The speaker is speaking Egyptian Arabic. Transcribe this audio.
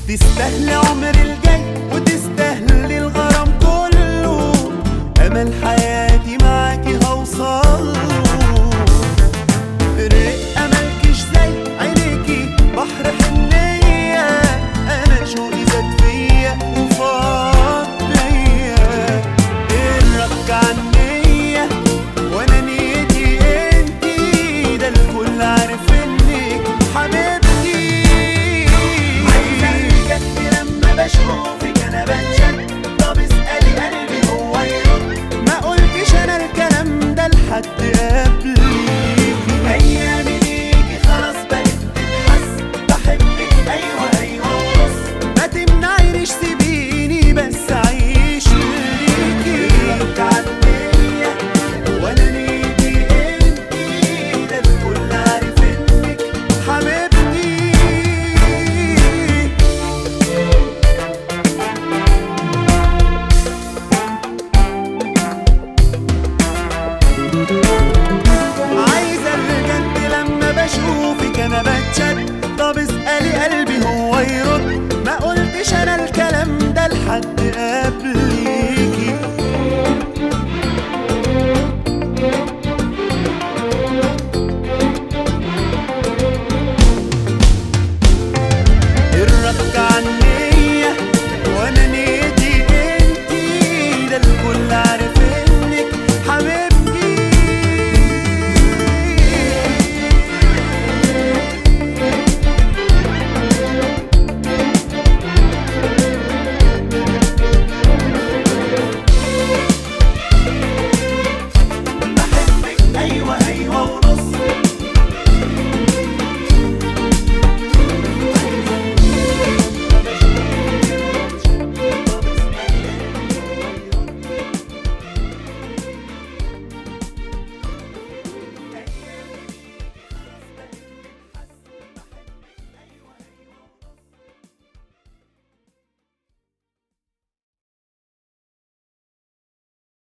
تستاهلي عمري الجاي وتستاهلي الغرام كله امل حياتي معاكي هوصل الرقة ملكش زي عينيكي بحر حنية انا شوقي زاد فيا وفاض بيا الرك عنية وانا نيتي انتي ده الكل عارف انك حبيبتي عايزة بجد لما بشوفك انا بتشد طب اسألي قلبي هو يرد ما قلتش انا الكلام ده لحد قبليكي ايامي ليكي خلاص بقت تتحس بحبك ايوه ايوه ونص ما تمنعينيش سيبيني بس اعيش ليكي رد عنيا وانا نيتي انتي ده الكل عارف انك حبيبتي عايزة بجد لما بشوفك انا بتشد طب اسألي قلبي هو يرد ما قلتش انا الكلام ده لحد قبلي